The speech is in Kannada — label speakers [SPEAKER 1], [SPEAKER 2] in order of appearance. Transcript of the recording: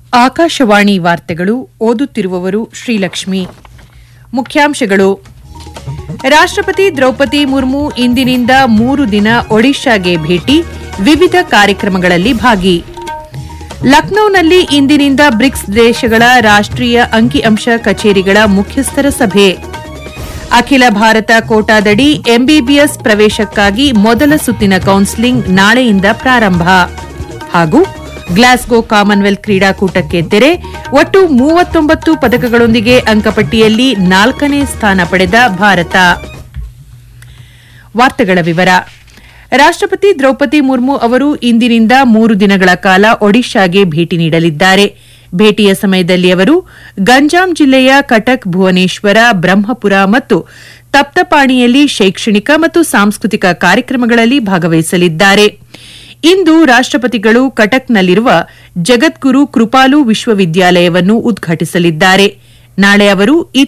[SPEAKER 1] ಆಕಾಶವಾಣಿ ವಾರ್ತೆಗಳು ಓದುತ್ತಿರುವವರು ಶ್ರೀಲಕ್ಷ್ಮಿ ಮುಖ್ಯಾಂಶಗಳು ರಾಷ್ಟ್ರಪತಿ ದ್ರೌಪದಿ ಮುರ್ಮು ಇಂದಿನಿಂದ ಮೂರು ದಿನ ಒಡಿಶಾಗೆ ಭೇಟಿ ವಿವಿಧ ಕಾರ್ಯಕ್ರಮಗಳಲ್ಲಿ ಭಾಗಿ ಲಖನೌನಲ್ಲಿ ಇಂದಿನಿಂದ ಬ್ರಿಕ್ಸ್ ದೇಶಗಳ ರಾಷ್ಟ್ರೀಯ ಅಂಕಿಅಂಶ ಕಚೇರಿಗಳ ಮುಖ್ಯಸ್ಥರ ಸಭೆ ಅಖಿಲ ಭಾರತ ಕೋಟಾದಡಿ ಎಂಬಿಬಿಎಸ್ ಪ್ರವೇಶಕ್ಕಾಗಿ ಮೊದಲ ಸುತ್ತಿನ ಕೌನ್ಸೆಲಿಂಗ್ ನಾಳೆಯಿಂದ ಪ್ರಾರಂಭ ಹಾಗೂ ಗ್ಲಾಸ್ಗೋ ಕಾಮನ್ವೆಲ್ತ್ ಕ್ರೀಡಾಕೂಟಕ್ಕೆ ತೆರೆ ಒಟ್ಟು ಮೂವತ್ತೊಂಬತ್ತು ಪದಕಗಳೊಂದಿಗೆ ಅಂಕಪಟ್ಟಿಯಲ್ಲಿ ನಾಲ್ಕನೇ ಸ್ಥಾನ ಪಡೆದ ಭಾರತ ವಾರ್ತೆಗಳ ವಿವರ ರಾಷ್ಟ್ರಪತಿ ದ್ರೌಪದಿ ಮುರ್ಮು ಅವರು ಇಂದಿನಿಂದ ಮೂರು ದಿನಗಳ ಕಾಲ ಒಡಿಶಾಗೆ ಭೇಟಿ ನೀಡಲಿದ್ದಾರೆ ಭೇಟಿಯ ಸಮಯದಲ್ಲಿ ಅವರು ಗಂಜಾಂ ಜಿಲ್ಲೆಯ ಕಟಕ್ ಭುವನೇಶ್ವರ ಬ್ರಹ್ಮಪುರ ಮತ್ತು ತಪ್ತಪಾಣಿಯಲ್ಲಿ ಶೈಕ್ಷಣಿಕ ಮತ್ತು ಸಾಂಸ್ಕೃತಿಕ ಕಾರ್ಯಕ್ರಮಗಳಲ್ಲಿ ಭಾಗವಹಿಸಲಿದ್ದಾರೆ ಇಂದು ರಾಷ್ಟ್ರಪತಿಗಳು ಕಟಕ್ನಲ್ಲಿರುವ ಜಗದ್ಗುರು ಕೃಪಾಲು ವಿಶ್ವವಿದ್ಯಾಲಯವನ್ನು ಉದ್ಘಾಟಿಸಲಿದ್ದಾರೆ ನಾಳೆ ಅವರು